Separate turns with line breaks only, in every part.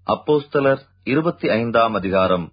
அப்போஸ்தலர் இருபத்தி ஐந்தாம் அதிகாரம்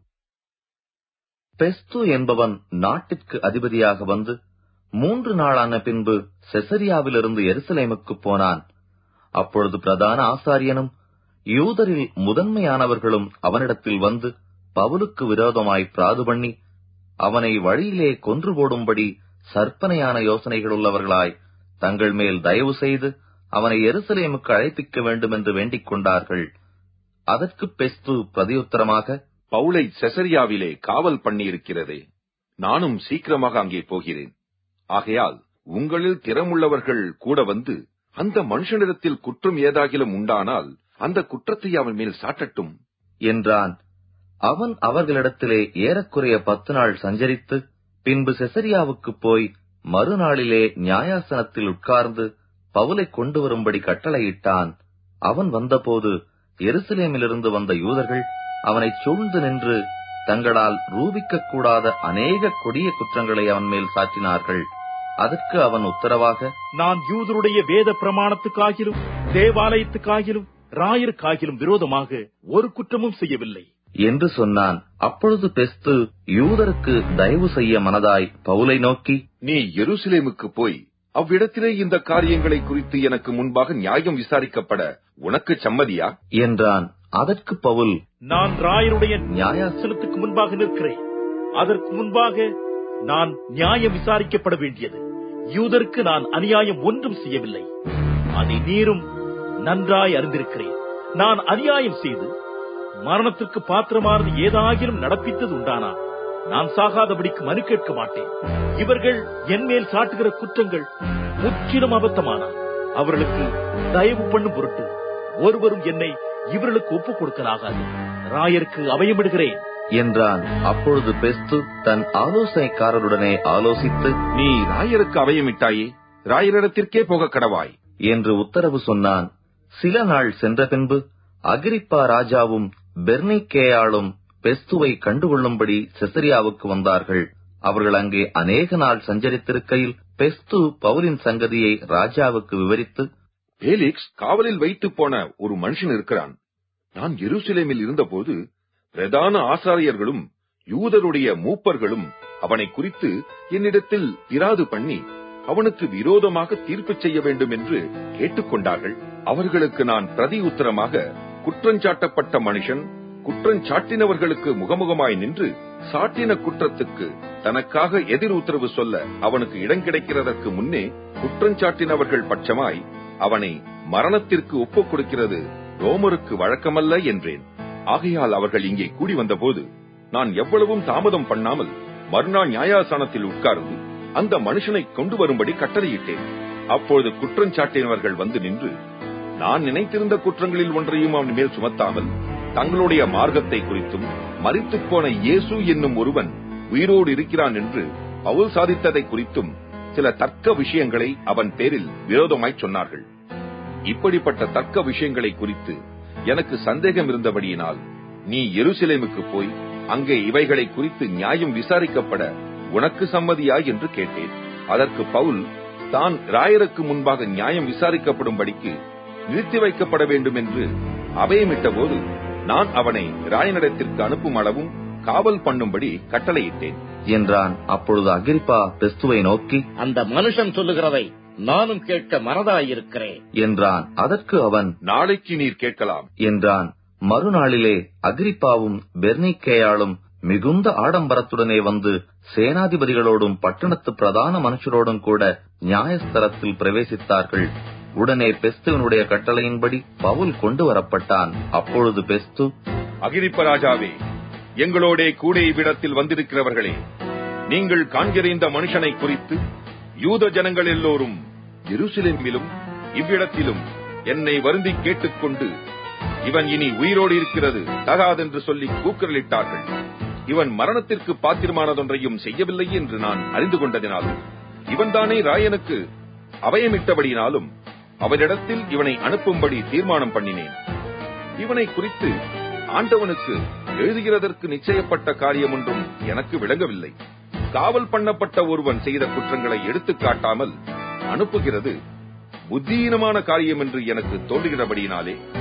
பெஸ்து என்பவன் நாட்டிற்கு அதிபதியாக வந்து மூன்று நாளான பின்பு செசரியாவிலிருந்து எருசலேமுக்கு போனான் அப்பொழுது பிரதான ஆசாரியனும் யூதரில் முதன்மையானவர்களும் அவனிடத்தில் வந்து பவுலுக்கு விரோதமாய் பிராது பண்ணி அவனை வழியிலே கொன்று போடும்படி சற்பனையான யோசனைகள் உள்ளவர்களாய் தங்கள் மேல் தயவு செய்து அவனை எருசலேமுக்கு அழைப்பிக்க வேண்டும் என்று வேண்டிக் கொண்டார்கள் அதற்கு பெஸ்து பிரதியுத்தரமாக
பவுலை செசரியாவிலே காவல் பண்ணியிருக்கிறதே நானும் சீக்கிரமாக அங்கே போகிறேன் ஆகையால் உங்களில் திறமுள்ளவர்கள் கூட வந்து அந்த மனுஷனிடத்தில் குற்றம் ஏதாகிலும் உண்டானால் அந்த குற்றத்தை அவன் மேல் சாட்டட்டும்
என்றான் அவன் அவர்களிடத்திலே ஏறக்குறைய பத்து நாள் சஞ்சரித்து பின்பு செசரியாவுக்கு போய் மறுநாளிலே நியாயாசனத்தில் உட்கார்ந்து பவுலை கொண்டு வரும்படி கட்டளையிட்டான் அவன் வந்தபோது எருசலேமிலிருந்து வந்த யூதர்கள் அவனைச் சூழ்ந்து நின்று தங்களால் ரூபிக்கக் கூடாத அநேக கொடிய குற்றங்களை அவன் மேல் சாற்றினார்கள் அதற்கு அவன் உத்தரவாக
நான் யூதருடைய வேத பிரமாணத்துக்காகிலும் தேவாலயத்துக்காகிலும் ராயருக்காகிலும் விரோதமாக ஒரு குற்றமும் செய்யவில்லை
என்று சொன்னான் அப்பொழுது பெஸ்து யூதருக்கு தயவு செய்ய மனதாய் பவுலை நோக்கி
நீ எருசலேமுக்கு போய் அவ்விடத்திலே இந்த காரியங்களை குறித்து எனக்கு முன்பாக நியாயம் விசாரிக்கப்பட உனக்கு சம்மதியா
என்றான் அதற்கு பவுல்
நான் ராயருடைய
நியாயாச
நியாயாசனத்துக்கு முன்பாக நிற்கிறேன் அதற்கு முன்பாக நான் நியாயம் விசாரிக்கப்பட வேண்டியது யூதருக்கு நான் அநியாயம் ஒன்றும் செய்யவில்லை அதை நீரும் நன்றாய் அறிந்திருக்கிறேன் நான் அநியாயம் செய்து மரணத்திற்கு பாத்திரமானது ஏதாகிலும் நடப்பித்தது உண்டானா நான் சாகாதபடிக்கு மனு கேட்க மாட்டேன் இவர்கள் என் மேல் சாட்டுகிற குற்றங்கள் முற்றிலும் அபத்தமானா அவர்களுக்கு தயவு பண்ணும் பொருட்டு ஒருவரும் என்னை இவர்களுக்கு ஒப்புக் கொடுக்கலாகாது ராயருக்கு அபயமிடுகிறேன்
என்றான் அப்பொழுது பெஸ்து தன் ஆலோசனைக்காரருடனே ஆலோசித்து
நீ ராயருக்கு அவையமிட்டாயே ராயரிடத்திற்கே போக கடவாய்
என்று உத்தரவு சொன்னான் சில நாள் சென்ற பின்பு அகிரிப்பா ராஜாவும் பெர்னிக்கேயாளும் பெஸ்துவை கண்டுகொள்ளும்படி செசரியாவுக்கு வந்தார்கள் அவர்கள் அங்கே அநேக நாள் சஞ்சரித்திருக்கையில் பெஸ்து பவுலின் சங்கதியை ராஜாவுக்கு விவரித்து
பேலிக்ஸ் காவலில் வைத்து போன ஒரு மனுஷன் இருக்கிறான் நான் எருசலேமில் இருந்தபோது பிரதான ஆசாரியர்களும் யூதருடைய மூப்பர்களும் அவனை குறித்து என்னிடத்தில் இராது பண்ணி அவனுக்கு விரோதமாக தீர்ப்பு செய்ய வேண்டும் என்று கேட்டுக்கொண்டார்கள் அவர்களுக்கு நான் பிரதி உத்தரமாக குற்றஞ்சாட்டப்பட்ட மனுஷன் குற்றஞ்சாட்டினவர்களுக்கு முகமுகமாய் நின்று சாட்டின குற்றத்துக்கு தனக்காக எதிர் உத்தரவு சொல்ல அவனுக்கு இடம் கிடைக்கிறதற்கு முன்னே குற்றஞ்சாட்டினவர்கள் பட்சமாய் அவனை மரணத்திற்கு ஒப்புக் கொடுக்கிறது ரோமருக்கு வழக்கமல்ல என்றேன் ஆகையால் அவர்கள் இங்கே கூடி வந்தபோது நான் எவ்வளவும் தாமதம் பண்ணாமல் மறுநாள் நியாயாசனத்தில் உட்கார்ந்து அந்த மனுஷனை கொண்டு வரும்படி கட்டளையிட்டேன் அப்பொழுது குற்றஞ்சாட்டினவர்கள் வந்து நின்று நான் நினைத்திருந்த குற்றங்களில் ஒன்றையும் அவன் மேல் சுமத்தாமல் தங்களுடைய மார்க்கத்தை குறித்தும் மறித்துப் போன இயேசு என்னும் ஒருவன் உயிரோடு இருக்கிறான் என்று பவுல் சாதித்ததை குறித்தும் சில தர்க்க விஷயங்களை அவன் பேரில் விரோதமாய் சொன்னார்கள் இப்படிப்பட்ட தர்க்க விஷயங்களை குறித்து எனக்கு சந்தேகம் இருந்தபடியினால் நீ எருசலேமுக்கு போய் அங்கே இவைகளை குறித்து நியாயம் விசாரிக்கப்பட உனக்கு சம்மதியா என்று கேட்டேன் அதற்கு பவுல் தான் ராயருக்கு முன்பாக நியாயம் விசாரிக்கப்படும்படிக்கு நிறுத்தி வைக்கப்பட வேண்டும் என்று அபயமிட்ட போது நான் அவனை ராயனிடத்திற்கு அனுப்பும் அளவும் காவல் பண்ணும்படி கட்டளையிட்டேன்
என்றான் அப்பொழுது அகிரிப்பா பெஸ்துவை நோக்கி
அந்த மனுஷன் சொல்லுகிறதை நானும் கேட்க மனதாயிருக்கிறேன்
என்றான் அதற்கு அவன்
நாளைக்கு நீர் கேட்கலாம்
என்றான் மறுநாளிலே அகிரிப்பாவும் பெர்னிக்கேயாளும் மிகுந்த ஆடம்பரத்துடனே வந்து சேனாதிபதிகளோடும் பட்டணத்து பிரதான மனுஷரோடும் கூட நியாயஸ்தலத்தில் பிரவேசித்தார்கள் உடனே பெஸ்துவனுடைய கட்டளையின்படி பவுல் கொண்டு வரப்பட்டான் அப்பொழுது பெஸ்து
அகிரிப்ப ராஜாவே எங்களோடே கூட இவ்விடத்தில் வந்திருக்கிறவர்களே நீங்கள் காண்கிற இந்த மனுஷனை குறித்து யூத ஜனங்கள் எல்லோரும் எருசலேமிலும் இவ்விடத்திலும் என்னை வருந்தி கேட்டுக்கொண்டு இவன் இனி உயிரோடு இருக்கிறது தகாதென்று சொல்லி கூக்குரலிட்டார்கள் இவன் மரணத்திற்கு பாத்திரமானதொன்றையும் செய்யவில்லை என்று நான் அறிந்து கொண்டதினாலும் இவன்தானே ராயனுக்கு அபயமிட்டபடியினாலும் அவனிடத்தில் இவனை அனுப்பும்படி தீர்மானம் பண்ணினேன் இவனை குறித்து ஆண்டவனுக்கு எழுதுகிறதற்கு நிச்சயப்பட்ட காரியம் ஒன்றும் எனக்கு விளங்கவில்லை காவல் பண்ணப்பட்ட ஒருவன் செய்த குற்றங்களை எடுத்துக் காட்டாமல் அனுப்புகிறது புத்தீனமான காரியம் என்று எனக்கு தோன்றுகிறபடியினாலே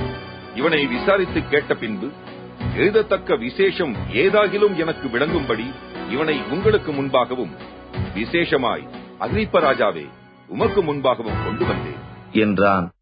இவனை விசாரித்து கேட்ட பின்பு எழுதத்தக்க விசேஷம் ஏதாகிலும் எனக்கு விளங்கும்படி இவனை உங்களுக்கு முன்பாகவும் விசேஷமாய் அகிரிப்ப ராஜாவே உமக்கு முன்பாகவும் கொண்டு வந்தேன்
என்றான்